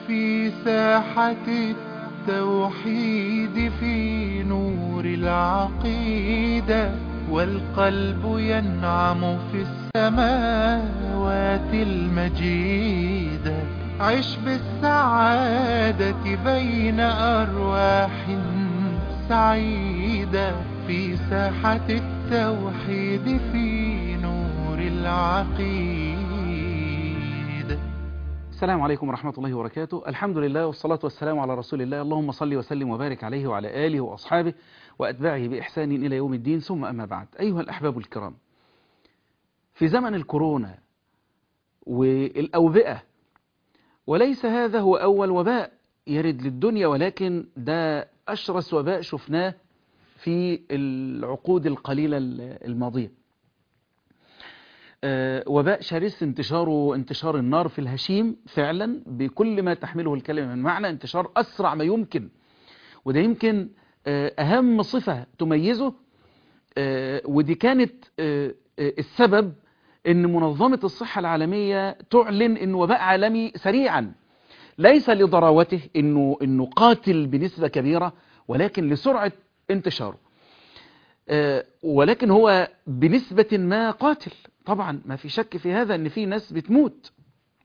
في ساحة التوحيد في نور العقيدة والقلب ينعم في السماوات المجيدة عش بالسعادة بين أرواح سعيدة في ساحة التوحيد في نور العقيدة السلام عليكم ورحمة الله وبركاته الحمد لله والصلاة والسلام على رسول الله اللهم صل وسلم وبارك عليه وعلى آله وأصحابه وأتباعه بإحسان إلى يوم الدين ثم أما بعد أيها الأحباب الكرام في زمن الكورونا والأوبئة وليس هذا هو أول وباء يرد للدنيا ولكن ده أشرس وباء شفناه في العقود القليلة الماضية وباء شرس انتشاره انتشار النار في الهشيم فعلا بكل ما تحمله الكلمة من معنى انتشار أسرع ما يمكن وده يمكن أهم صفة تميزه ودي كانت السبب ان منظمة الصحة العالمية تعلن ان وباء عالمي سريعا ليس لضراوته انه, إنه قاتل بنسبة كبيرة ولكن لسرعة انتشاره ولكن هو بنسبة ما قاتل طبعا ما في شك في هذا ان في ناس بتموت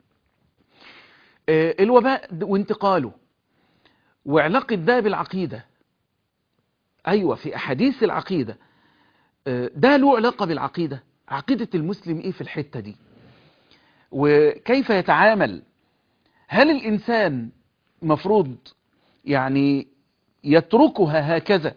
الوباء وانتقاله وعلاقة ده بالعقيدة ايوه في احاديث العقيدة ده له علاقة بالعقيدة عقيدة المسلم ايه في الحتة دي وكيف يتعامل هل الانسان مفروض يعني يتركها هكذا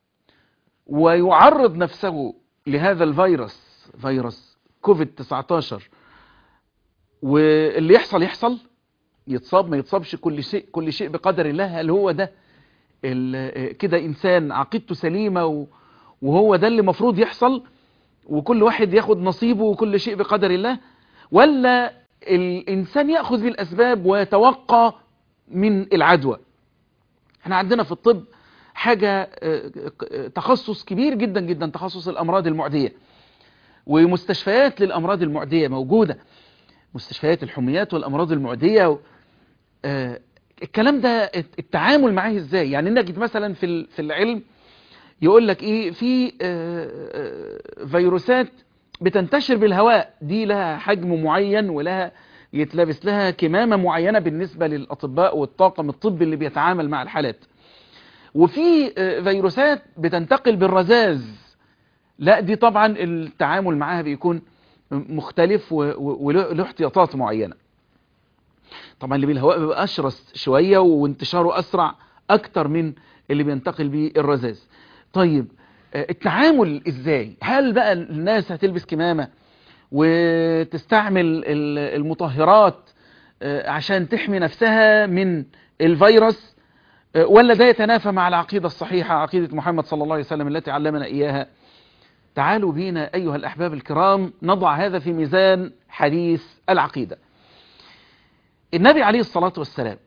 ويعرض نفسه لهذا الفيروس فيروس كوفيد 19 واللي يحصل يحصل يتصاب ما يتصابش كل شيء كل شيء بقدر الله هل هو ده كده انسان عقيدته سليمه وهو ده اللي مفروض يحصل وكل واحد ياخد نصيبه وكل شيء بقدر الله ولا الانسان ياخذ بالاسباب ويتوقع من العدوى احنا عندنا في الطب حاجة تخصص كبير جدا جدا تخصص الأمراض المعدية ومستشفيات للأمراض المعدية موجودة مستشفيات الحميات والأمراض المعدية الكلام ده التعامل معاه ازاي يعني انك مثلا في في العلم يقول لك ايه في فيروسات بتنتشر بالهواء دي لها حجم معين ولها يتلبس لها كمامة معينة بالنسبة للأطباء والطاقم الطبي اللي بيتعامل مع الحالات وفي فيروسات بتنتقل بالرذاذ لا دي طبعا التعامل معاها بيكون مختلف وله احتياطات معينة طبعا اللي بالهواء بيبقى أشرس شوية وانتشاره أسرع أكتر من اللي بينتقل بالرذاذ طيب التعامل ازاي هل بقى الناس هتلبس كمامة وتستعمل المطهرات عشان تحمي نفسها من الفيروس ولا ده يتنافى مع العقيدة الصحيحة عقيدة محمد صلى الله عليه وسلم التي علمنا إياها تعالوا بينا أيها الأحباب الكرام نضع هذا في ميزان حديث العقيدة النبي عليه الصلاة والسلام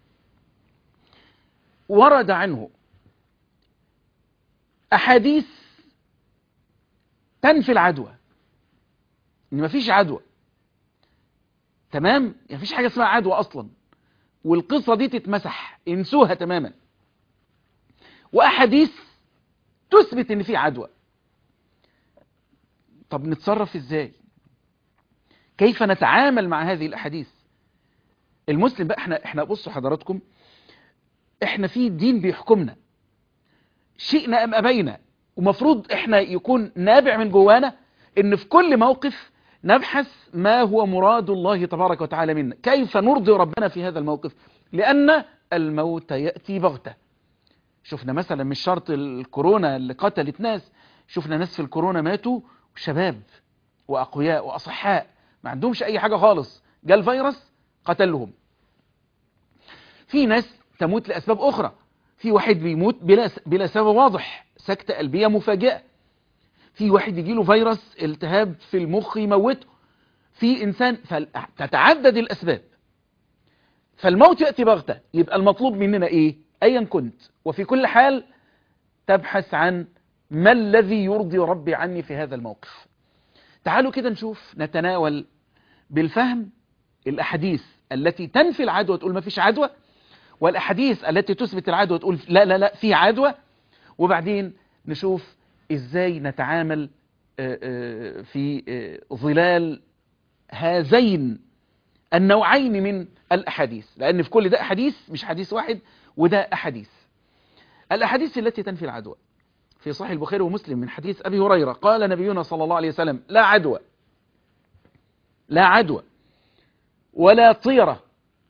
ورد عنه أحاديث تنفي العدوى إن مفيش عدوى تمام مفيش حاجة اسمها عدوى أصلا والقصة دي تتمسح انسوها تماما وأحاديث تثبت إن في عدوى طب نتصرف إزاي كيف نتعامل مع هذه الأحاديث المسلم بقى احنا احنا بصوا حضراتكم احنا في دين بيحكمنا شئنا ام ابينا ومفروض احنا يكون نابع من جوانا ان في كل موقف نبحث ما هو مراد الله تبارك وتعالى منا كيف نرضي ربنا في هذا الموقف لان الموت يأتي بغتة شفنا مثلا مش شرط الكورونا اللي قتلت ناس شفنا ناس في الكورونا ماتوا شباب واقوياء واصحاء ما عندهمش اي حاجة خالص جاء الفيروس قتلهم في ناس تموت لاسباب اخرى في واحد بيموت بلا بلا سبب واضح سكتة قلبية مفاجئة في واحد يجي له فيروس التهاب في المخ يموته في انسان فتتعدد الاسباب فالموت يأتي بغتة يبقى المطلوب مننا ايه ايا كنت وفي كل حال تبحث عن ما الذي يرضي ربي عني في هذا الموقف تعالوا كده نشوف نتناول بالفهم الأحاديث التي تنفي العدوى تقول ما فيش عدوى والأحاديث التي تثبت العدوى تقول لا لا لا في عدوى وبعدين نشوف إزاي نتعامل آه، آه، في آه، ظلال هذين النوعين من الأحاديث لأن في كل ده أحاديث مش حديث واحد وده أحاديث الأحاديث التي تنفي العدوى في صحيح البخاري ومسلم من حديث أبي هريرة قال نبينا صلى الله عليه وسلم لا عدوى لا عدوى ولا طيرة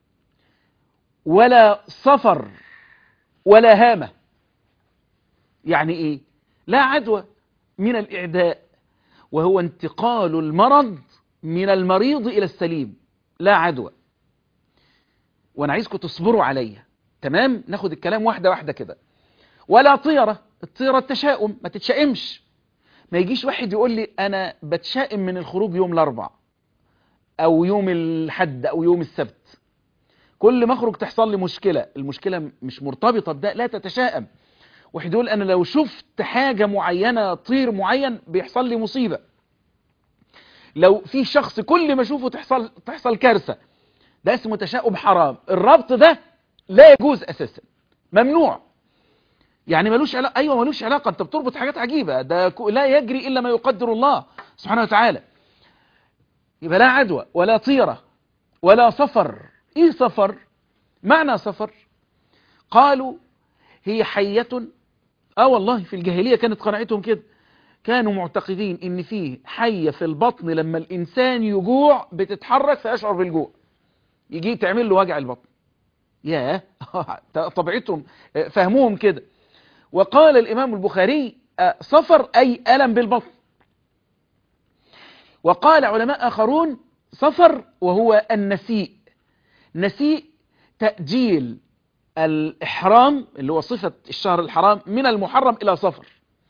ولا صفر ولا هامة يعني ايه لا عدوى من الإعداء وهو انتقال المرض من المريض إلى السليم لا عدوى وانا عايزكم تصبروا عليا تمام ناخد الكلام واحدة واحدة كده ولا طيرة الطيرة التشاؤم ما تتشائمش ما يجيش واحد يقول لي انا بتشائم من الخروج يوم الاربع او يوم الحد او يوم السبت كل ما اخرج تحصل لي مشكلة المشكلة مش مرتبطة بده لا تتشائم واحد يقول انا لو شفت حاجة معينة طير معين بيحصل لي مصيبة لو في شخص كل ما اشوفه تحصل تحصل كارثة ده اسمه تشاؤم حرام الربط ده لا يجوز اساسا ممنوع يعني ملوش علاقة ايوه ملوش علاقة انت بتربط حاجات عجيبة ده ك- لا يجري الا ما يقدر الله سبحانه وتعالى يبقى لا عدوى ولا طيرة ولا صفر ايه صفر معنى صفر قالوا هي حية اه والله في الجاهلية كانت قناعتهم كده كانوا معتقدين ان فيه حية في البطن لما الانسان يجوع بتتحرك فيشعر بالجوع يجي تعمل له وجع البطن ياه طبيعتهم فهموهم كده وقال الامام البخاري آه، صفر اي الم بالبطن وقال علماء اخرون صفر وهو النسيء نسيء تأجيل الإحرام اللي هو صفة الشهر الحرام من المحرم إلى صفر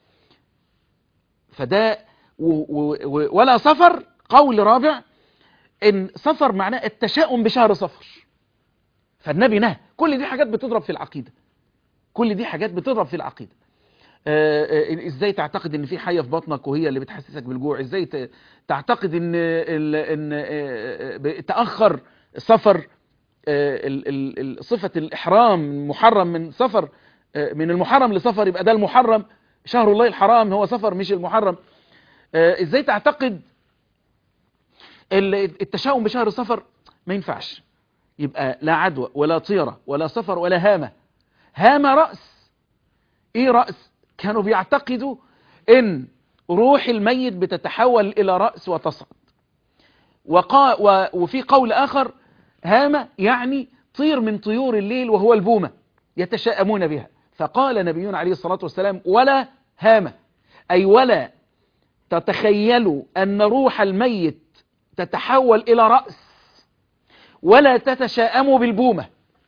فده و و و ولا صفر قول رابع إن صفر معناه التشاؤم بشهر صفر فالنبي نهى كل دي حاجات بتضرب في العقيدة كل دي حاجات بتضرب في العقيدة آه، آه، ازاي تعتقد ان في حية في بطنك وهي اللي بتحسسك بالجوع ازاي ت- تعتقد ان ال- ان آه، آه، تأخر سفر آه، ال- ال- ال- صفة الإحرام محرم من سفر آه، من المحرم لسفر يبقى ده المحرم شهر الله الحرام هو سفر مش المحرم آه، ازاي تعتقد ال- التشاؤم بشهر سفر ما ينفعش يبقى لا عدوى ولا طيرة ولا سفر ولا هامة هامة رأس ايه رأس كانوا بيعتقدوا ان روح الميت بتتحول الى رأس وتصعد وقا و وفي قول آخر هامة يعني طير من طيور الليل وهو البومة يتشاءمون بها فقال نبينا عليه الصلاة والسلام ولا هامة أي ولا تتخيلوا أن روح الميت تتحول إلى رأس ولا تتشاءموا بالبومة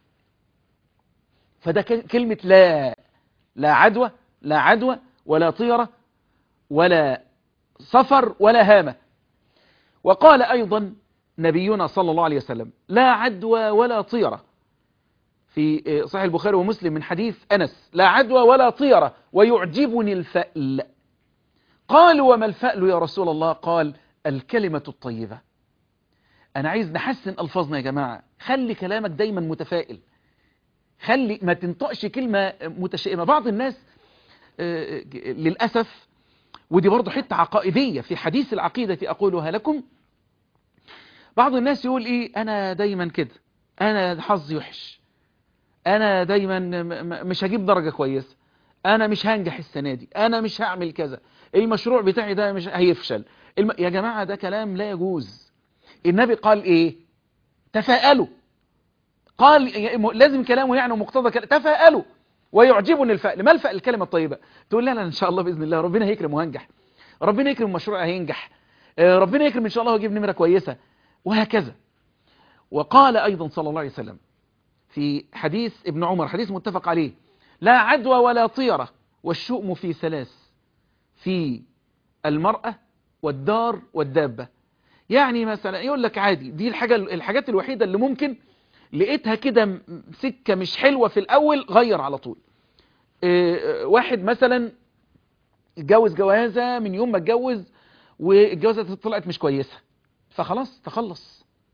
فده ك- كلمة لا لا عدوى لا عدوى ولا طيرة ولا صفر ولا هامة وقال أيضا نبينا صلى الله عليه وسلم لا عدوى ولا طيرة في صحيح البخاري ومسلم من حديث أنس لا عدوى ولا طيرة ويعجبني الفأل قالوا وما الفأل يا رسول الله قال الكلمة الطيبة أنا عايز نحسن ألفاظنا يا جماعة خلي كلامك دايما متفائل خلي ما تنطقش كلمة متشائمة بعض الناس آه، للأسف ودي برضه حتة عقائدية في حديث العقيدة أقولها لكم بعض الناس يقول إيه أنا دايما كده أنا حظي وحش أنا دايما م- م- مش هجيب درجة كويسة أنا مش هنجح السنة دي أنا مش هعمل كذا المشروع بتاعي ده مش هيفشل الم... يا جماعة ده كلام لا يجوز النبي قال إيه تفاءلوا قال لازم كلامه يعني مقتضى كلام تفاءلوا ويعجبني الفأل ما الفأل الكلمة الطيبة تقول لا لا إن شاء الله بإذن الله ربنا هيكرم وهنجح ربنا يكرم المشروع هينجح آه، ربنا يكرم إن شاء الله ويجيب نمرة كويسة وهكذا وقال أيضا صلى الله عليه وسلم في حديث ابن عمر حديث متفق عليه لا عدوى ولا طيرة والشؤم في ثلاث في المرأة والدار والدابة يعني مثلا يقول لك عادي دي الحاجة الحاجات الوحيدة اللي ممكن لقيتها كده م- سكة مش حلوة في الأول غير على طول إيه، واحد مثلا اتجوز جوازة من يوم ما اتجوز والجوازة طلعت مش كويسة فخلاص تخلص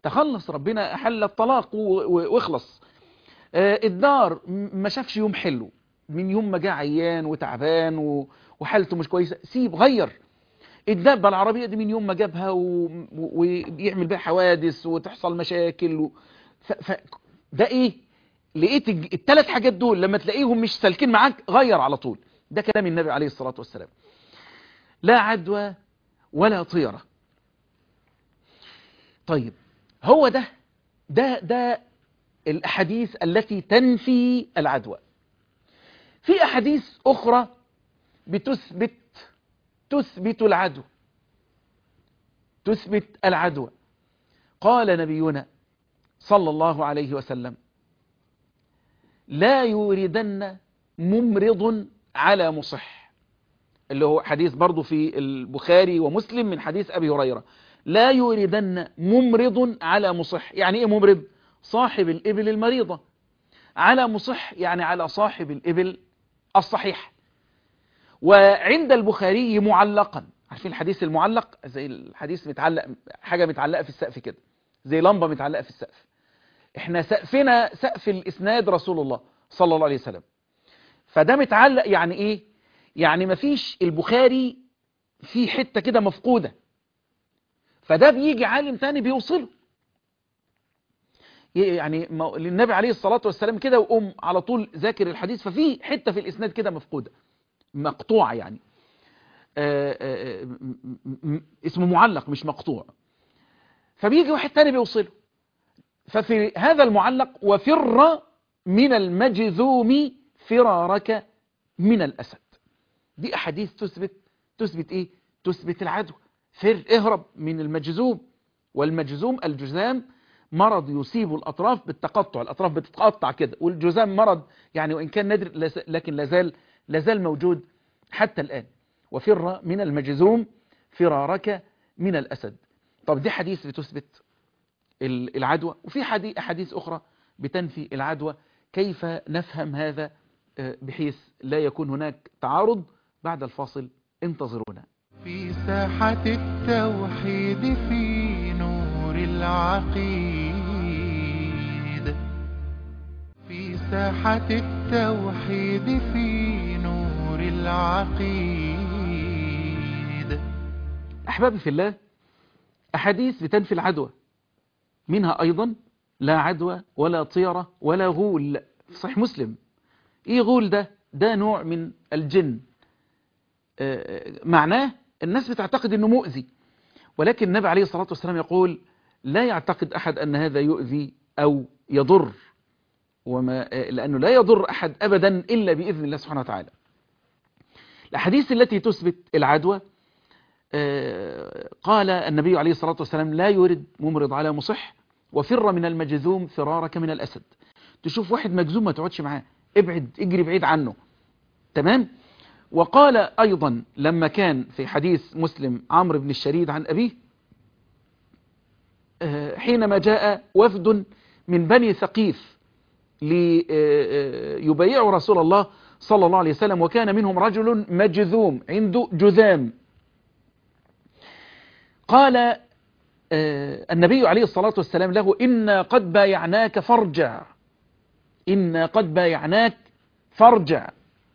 تخلص ربنا أحل الطلاق و- و- واخلص آه، الدار م- ما شافش يوم حلو من يوم ما جه عيان وتعبان و- وحالته مش كويسة سيب غير الدابة العربية دي من يوم ما جابها و- و- ويعمل بيها حوادث وتحصل مشاكل و... ف... ف... ده ايه لقيت الج- التلات حاجات دول لما تلاقيهم مش سالكين معاك غير على طول ده كلام النبي عليه الصلاة والسلام لا عدوى ولا طيرة طيب هو ده ده ده الأحاديث التي تنفي العدوى في أحاديث أخرى بتثبت تثبت العدوى تثبت العدوى قال نبينا صلى الله عليه وسلم لا يوردن ممرض على مصح اللي هو حديث برضو في البخاري ومسلم من حديث أبي هريرة لا يوردن ممرض على مصح يعني ايه ممرض صاحب الإبل المريضة على مصح يعني على صاحب الإبل الصحيح وعند البخاري معلقا عارفين الحديث المعلق زي الحديث متعلق حاجة متعلقة في السقف كده زي لمبة متعلقة في السقف احنا سقفنا سقف الإسناد رسول الله صلى الله عليه وسلم فده متعلق يعني ايه يعني مفيش البخاري في حتة كده مفقودة فده بيجي عالم تاني بيوصله يعني ما- للنبي عليه الصلاة والسلام كده وقوم على طول ذاكر الحديث ففي حتة في الإسناد كده مفقودة مقطوعة يعني آه، آه، م- م- م- اسمه معلق مش مقطوع فبيجي واحد تاني بيوصله ففي هذا المعلق وفر من المجذوم فرارك من الأسد دي أحاديث تثبت تثبت إيه؟ تثبت العدوى فر اهرب من المجذوم والمجذوم الجذام مرض يصيب الأطراف بالتقطع الأطراف بتتقطع كده والجذام مرض يعني وإن كان نادر لس- لكن لازال لازال موجود حتى الآن وفر من المجذوم فرارك من الأسد طب دي حديث بتثبت ال- العدوى وفي حدي- أحاديث أخرى بتنفي العدوى كيف نفهم هذا آه، بحيث لا يكون هناك تعارض بعد الفاصل انتظرونا في ساحة التوحيد في نور العقيد في ساحة التوحيد في نور العقيد أحبابي في الله أحاديث بتنفي العدوى منها أيضا لا عدوى ولا طيرة ولا غول في صحيح مسلم إيه غول ده ده نوع من الجن آه، معناه الناس بتعتقد أنه مؤذي ولكن النبي عليه الصلاة والسلام يقول لا يعتقد أحد أن هذا يؤذي أو يضر وما آه، لأنه لا يضر أحد أبدا إلا بإذن الله سبحانه وتعالى الأحاديث التي تثبت العدوى آه، قال النبي عليه الصلاة والسلام لا يرد ممرض على مصح وفر من المجذوم فرارك من الأسد تشوف واحد مجذوم ما تقعدش معاه ابعد اجري بعيد عنه تمام وقال أيضا لما كان في حديث مسلم عمرو بن الشريد عن أبيه آه، حينما جاء وفد من بني ثقيف ليبايعوا رسول الله صلى الله عليه وسلم وكان منهم رجل مجذوم عنده جذام قال آه، النبي عليه الصلاة والسلام له إنا قد بايعناك فارجع إنا قد بايعناك فارجع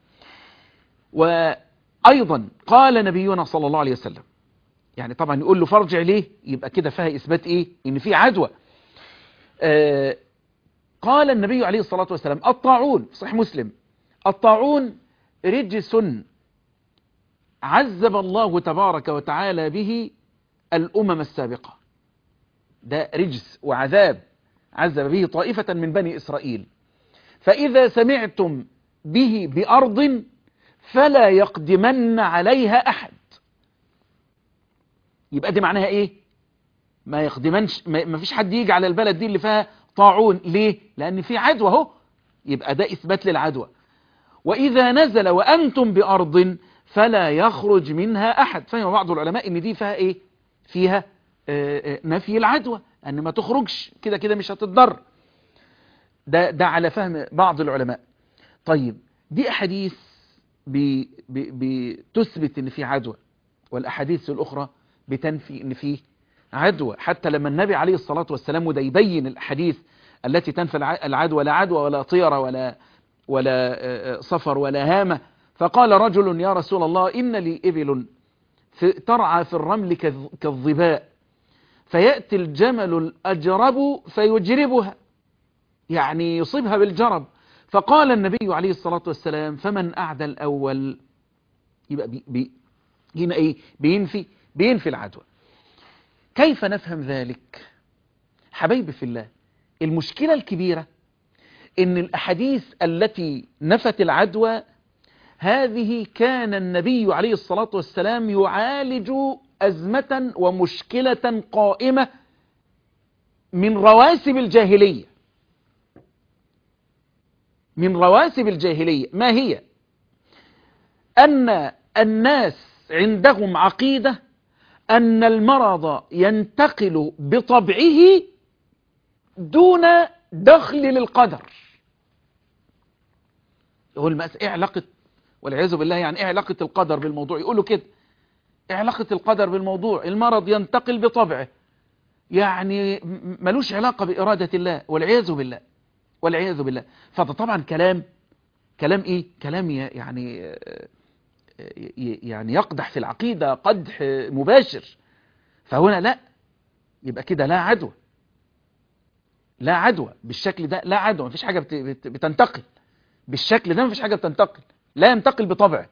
وأيضا قال نبينا صلى الله عليه وسلم يعني طبعا يقول له فارجع ليه يبقى كده فيها إثبات إيه إن في عدوى آه، قال النبي عليه الصلاة والسلام الطاعون في صحيح مسلم الطاعون رجس عذب الله تبارك وتعالى به الأمم السابقة ده رجس وعذاب عذب به طائفة من بني إسرائيل فإذا سمعتم به بأرض فلا يقدمن عليها أحد يبقى دي معناها إيه ما يقدمنش ما ما فيش حد يجي على البلد دي اللي فيها طاعون ليه لأن في عدوى اهو يبقى ده إثبات للعدوى وإذا نزل وأنتم بأرض فلا يخرج منها أحد فهم بعض العلماء إن دي فيها إيه فيها آه، آه، نفي العدوى أن ما تخرجش كده كده مش هتتضر ده, ده على فهم بعض العلماء طيب دي أحاديث بي- بي- بتثبت إن في عدوى والأحاديث الأخرى بتنفي إن فيه عدوى حتى لما النبي عليه الصلاة والسلام وده يبين الأحاديث التي تنفى الع- العدوى لا عدوى ولا طيرة ولا ولا آه، آه، صفر ولا هامة فقال رجل يا رسول الله إن لي إبل في- ترعى في الرمل كالظ- كالظباء فيأتي الجمل الأجرب فيجربها يعني يصيبها بالجرب فقال النبي عليه الصلاة والسلام فمن أعدى الأول يبقى بي بي هنا إيه بينفي بينفي العدوى كيف نفهم ذلك حبايبي في الله المشكلة الكبيرة ان الأحاديث التي نفت العدوى هذه كان النبي عليه الصلاة والسلام يعالج أزمة ومشكلة قائمة من رواسب الجاهلية من رواسب الجاهلية ما هي أن الناس عندهم عقيدة أن المرض ينتقل بطبعه دون دخل للقدر يقول المأس ايه علاقة والعياذ بالله يعني ايه علاقة القدر بالموضوع يقولوا كده ايه علاقة القدر بالموضوع المرض ينتقل بطبعه يعني م- ملوش علاقة بإرادة الله والعياذ بالله والعياذ بالله فده طبعا كلام كلام ايه كلام ي- يعني آه، ي- يعني يقدح في العقيدة قدح مباشر فهنا لا يبقى كده لا عدوى لا عدوى بالشكل ده لا عدوى مفيش حاجة بت- بت- بتنتقل بالشكل ده مفيش حاجة بتنتقل لا ينتقل بطبعه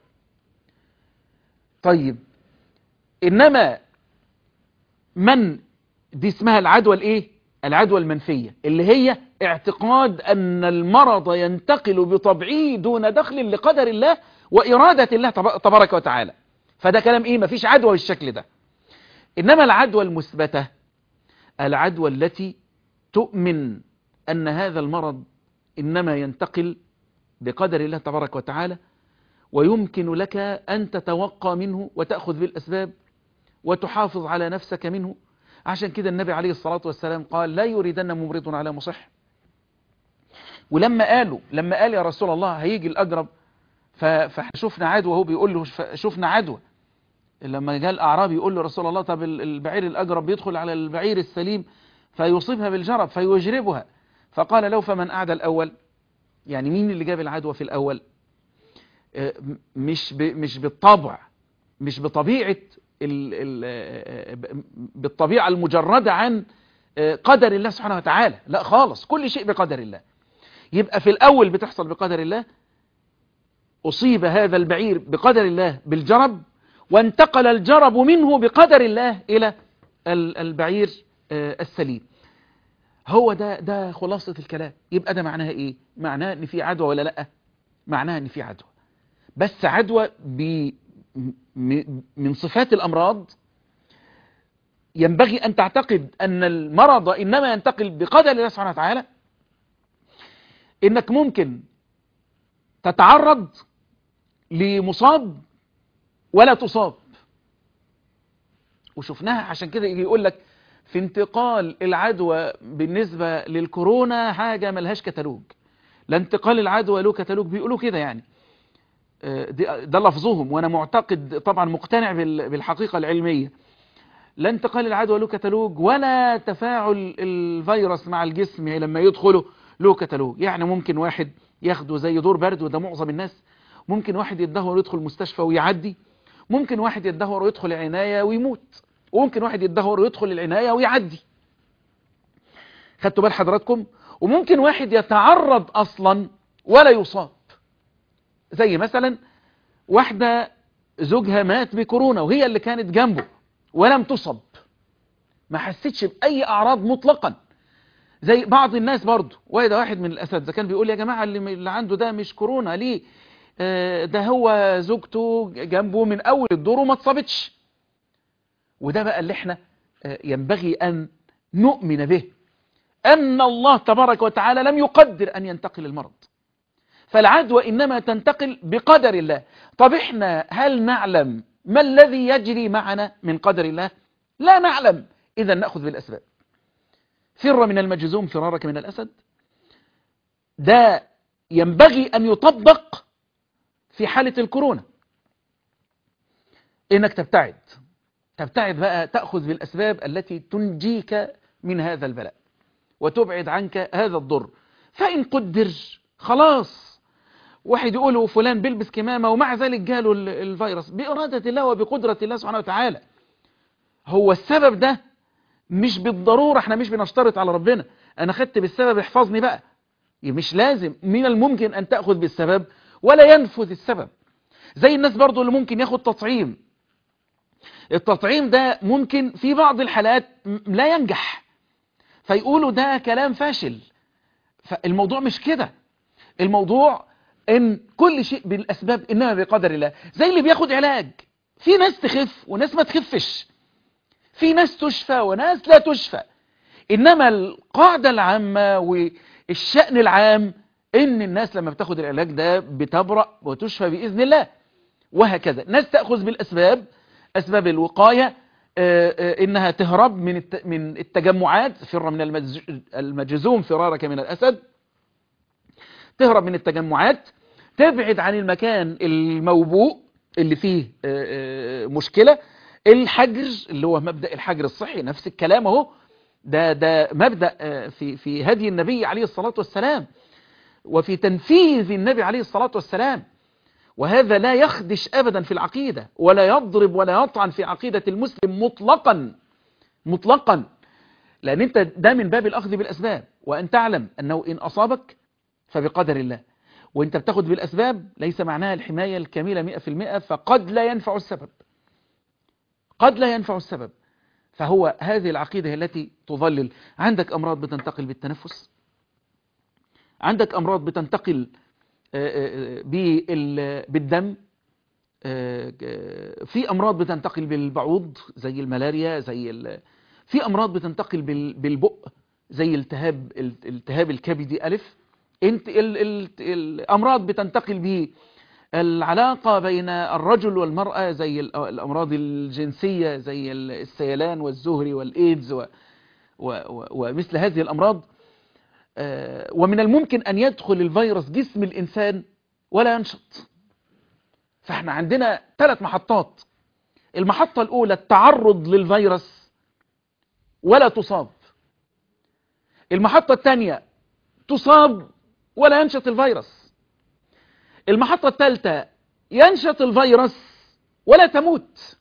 طيب إنما من دي اسمها العدوى الايه العدوى المنفية اللي هي اعتقاد أن المرض ينتقل بطبعه دون دخل لقدر الله وإرادة الله تب- تبارك وتعالى فده كلام ايه مفيش عدوى بالشكل ده إنما العدوى المثبتة العدوى التي تؤمن أن هذا المرض إنما ينتقل بقدر الله تبارك وتعالى ويمكن لك أن تتوقى منه وتأخذ بالأسباب وتحافظ على نفسك منه عشان كده النبي عليه الصلاة والسلام قال لا يريدن ممرض على مصح ولما قالوا لما قال يا رسول الله هيجي الأجرب ف- فشفنا عدوى وهو بيقول له ف- شفنا عدوى لما جاء الأعرابي يقول له رسول الله طب ال- البعير الأجرب يدخل على البعير السليم فيصيبها بالجرب فيجربها فقال له فمن أعدى الأول يعني مين اللي جاب العدوى في الأول آه، م- مش ب- مش بالطبع مش بطبيعة ال ال آه، ب- بالطبيعة المجردة عن آه، قدر الله سبحانه وتعالى لا خالص كل شيء بقدر الله يبقى في الأول بتحصل بقدر الله أصيب هذا البعير بقدر الله بالجرب وانتقل الجرب منه بقدر الله إلى ال- البعير آه، السليم هو ده ده خلاصة الكلام يبقى ده معناها ايه معناها ان في عدوى ولا لا معناها ان في عدوى بس عدوى ب م- من صفات الامراض ينبغي ان تعتقد ان المرض انما ينتقل بقدر الله سبحانه وتعالى انك ممكن تتعرض لمصاب ولا تصاب وشفناها عشان كده يجي يقول لك في انتقال العدوى بالنسبة للكورونا حاجة ملهاش كتالوج لا انتقال العدوى له كتالوج بيقولوا كده يعني آه، دي- ده لفظهم وانا معتقد طبعا مقتنع بال- بالحقيقة العلمية لا انتقال العدوى له كتالوج ولا تفاعل الفيروس مع الجسم لما يدخله له كتالوج يعني ممكن واحد ياخده زي دور برد وده معظم الناس ممكن واحد يتدهور ويدخل مستشفى ويعدي ممكن واحد يتدهور ويدخل عناية ويموت وممكن واحد يتدهور ويدخل العناية ويعدي خدتوا بال حضراتكم وممكن واحد يتعرض أصلا ولا يصاب زي مثلا واحدة زوجها مات بكورونا وهي اللي كانت جنبه ولم تصب ما حسيتش بأي أعراض مطلقا زي بعض الناس برضو وده واحد من الأساتذة كان بيقول يا جماعة اللي, اللي عنده ده مش كورونا ليه آه، ده هو زوجته جنبه من أول الدور وما اتصابتش وده بقى اللي احنا آه، ينبغي أن نؤمن به أن الله تبارك وتعالى لم يقدر أن ينتقل المرض فالعدوى إنما تنتقل بقدر الله طب احنا هل نعلم ما الذي يجري معنا من قدر الله لا نعلم إذا نأخذ بالأسباب فر من المجزوم فرارك من الأسد ده ينبغي أن يطبق في حالة الكورونا إنك تبتعد تبتعد بقى تأخذ بالأسباب التي تنجيك من هذا البلاء وتبعد عنك هذا الضر فإن قدر خلاص واحد يقوله فلان بيلبس كمامة ومع ذلك جاله ال- الفيروس بإرادة الله وبقدرة الله سبحانه وتعالى هو السبب ده مش بالضرورة احنا مش بنشترط على ربنا انا خدت بالسبب احفظني بقى مش لازم من الممكن ان تأخذ بالسبب ولا ينفذ السبب زي الناس برضو اللي ممكن ياخد تطعيم التطعيم ده ممكن في بعض الحالات م- لا ينجح فيقولوا ده كلام فاشل فالموضوع مش كده الموضوع ان كل شيء بالاسباب انما بقدر الله زي اللي بياخد علاج في ناس تخف وناس ما تخفش في ناس تشفى وناس لا تشفى انما القاعدة العامة والشأن العام ان الناس لما بتاخد العلاج ده بتبرأ وتشفى بإذن الله وهكذا ناس تأخذ بالأسباب أسباب الوقاية آه، آه، إنها تهرب من الت- من التجمعات فر من المج- المجزوم فرارك من الأسد تهرب من التجمعات تبعد عن المكان الموبوء اللي فيه آه، آه، مشكلة الحجر اللي هو مبدأ الحجر الصحي نفس الكلام اهو ده ده مبدأ آه، في في هدي النبي عليه الصلاة والسلام وفي تنفيذ النبي عليه الصلاة والسلام وهذا لا يخدش أبدا في العقيدة ولا يضرب ولا يطعن في عقيدة المسلم مطلقا مطلقا لأن أنت ده من باب الأخذ بالأسباب وأن تعلم أنه إن أصابك فبقدر الله وانت بتاخد بالأسباب ليس معناها الحماية الكاملة مئة في المئة فقد لا ينفع السبب قد لا ينفع السبب فهو هذه العقيدة هي التي تضلل عندك أمراض بتنتقل بالتنفس عندك أمراض بتنتقل آه، آه، بال- بالدم آه، آه، في أمراض بتنتقل بالبعوض زي الملاريا زي ال- في أمراض بتنتقل بال- بالبق زي التهاب التهاب الكبدي ألف انت ال ال الأمراض بتنتقل بالعلاقة بين الرجل والمرأة زي ال- الأمراض الجنسية زي ال- السيلان والزهري والإيدز و و و ومثل هذه الأمراض آه، ومن الممكن أن يدخل الفيروس جسم الإنسان ولا ينشط فاحنا عندنا ثلاث محطات المحطة الأولى التعرض للفيروس ولا تصاب المحطة الثانية تصاب ولا ينشط الفيروس المحطة الثالثة ينشط الفيروس ولا تموت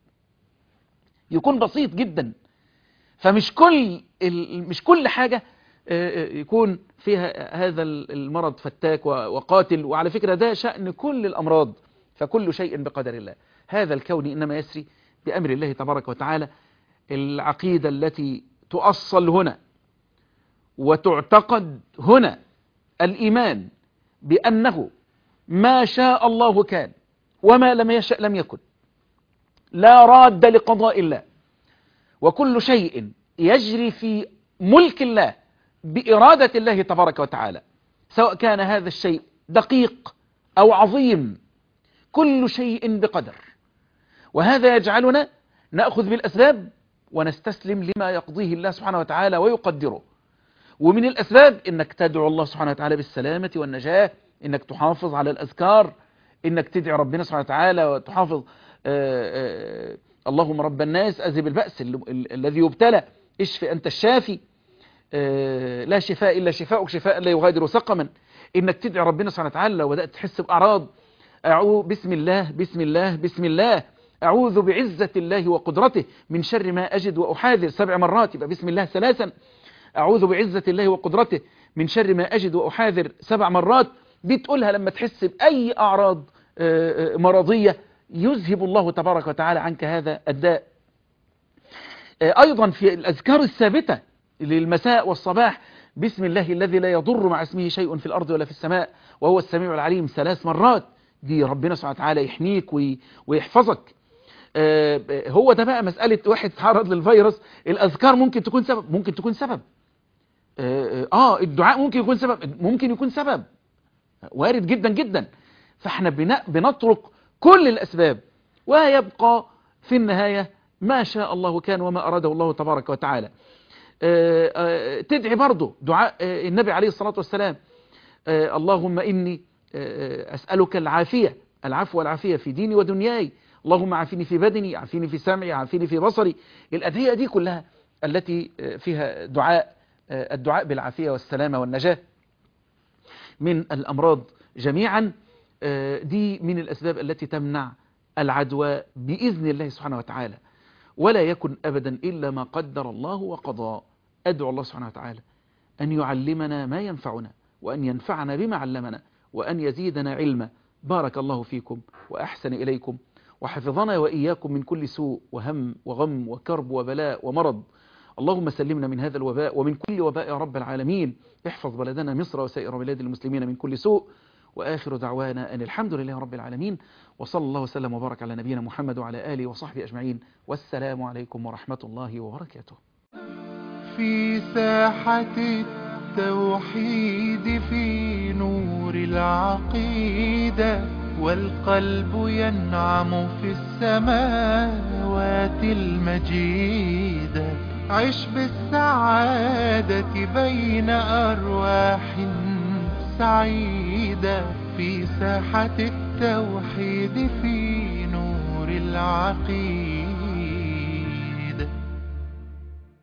يكون بسيط جدا فمش كل ال- مش كل حاجة آه، آه، يكون فيها هذا المرض فتاك و- وقاتل وعلى فكرة ده شأن كل الأمراض فكل شيء بقدر الله هذا الكون إنما يسري بأمر الله تبارك وتعالى العقيدة التي تؤصل هنا وتعتقد هنا الإيمان بأنه ما شاء الله كان وما لم يشأ لم يكن لا راد لقضاء الله وكل شيء يجري في ملك الله بإرادة الله تبارك وتعالى سواء كان هذا الشيء دقيق أو عظيم كل شيء بقدر وهذا يجعلنا نأخذ بالأسباب ونستسلم لما يقضيه الله سبحانه وتعالى ويقدره ومن الأسباب إنك تدعو الله سبحانه وتعالى بالسلامة والنجاة إنك تحافظ على الأذكار إنك تدعي ربنا سبحانه وتعالى وتحافظ آآ آآ اللهم رب الناس أذهب البأس ال- ال- الذي يبتلى اشف أنت الشافي آه، لا شفاء إلا شفاءك شفاء لا يغادر سقما إنك تدعي ربنا سبحانه وتعالى لو بدأت تحس بأعراض أعوذ بسم الله بسم الله بسم الله أعوذ بعزة الله وقدرته من شر ما أجد وأحاذر سبع مرات يبقى بسم الله ثلاثا أعوذ بعزة الله وقدرته من شر ما أجد وأحاذر سبع مرات دي تقولها لما تحس بأي أعراض آه، آه، مرضية يذهب الله تبارك وتعالى عنك هذا الداء آه، أيضا في الأذكار الثابتة للمساء والصباح بسم الله الذي لا يضر مع اسمه شيء في الأرض ولا في السماء وهو السميع العليم ثلاث مرات دي ربنا سبحانه وتعالى يحميك وي- ويحفظك آه، آه، هو ده بقى مسألة واحد تعرض للفيروس الأذكار ممكن تكون سبب ممكن تكون سبب آه، آه الدعاء ممكن يكون سبب ممكن يكون سبب وارد جدا جدا فاحنا بن- بنترك كل الأسباب ويبقى في النهاية ما شاء الله كان وما أراده الله تبارك وتعالى آه، آه، تدعي برضه دعاء آه، النبي عليه الصلاة والسلام آه، اللهم إني آه، أسألك العافية العفو والعافية في ديني ودنياي اللهم عافيني في بدني عافيني في سمعي عافيني في بصري الأدعية دي كلها التي فيها دعاء الدعاء بالعافية والسلامة والنجاة من الأمراض جميعا دي من الأسباب التي تمنع العدوى بإذن الله سبحانه وتعالى ولا يكن أبدا إلا ما قدر الله وقضى أدعو الله سبحانه وتعالى أن يعلمنا ما ينفعنا وأن ينفعنا بما علمنا وأن يزيدنا علما بارك الله فيكم وأحسن إليكم وحفظنا وإياكم من كل سوء وهم وغم وكرب وبلاء ومرض اللهم سلمنا من هذا الوباء ومن كل وباء يا رب العالمين احفظ بلدنا مصر وسائر بلاد المسلمين من كل سوء وآخر دعوانا أن الحمد لله رب العالمين وصلى الله وسلم وبارك على نبينا محمد وعلى آله وصحبه أجمعين والسلام عليكم ورحمة الله وبركاته في ساحة التوحيد في نور العقيدة والقلب ينعم في السماوات المجيدة عش بالسعادة بين أرواح سعيدة في ساحة التوحيد في نور العقيدة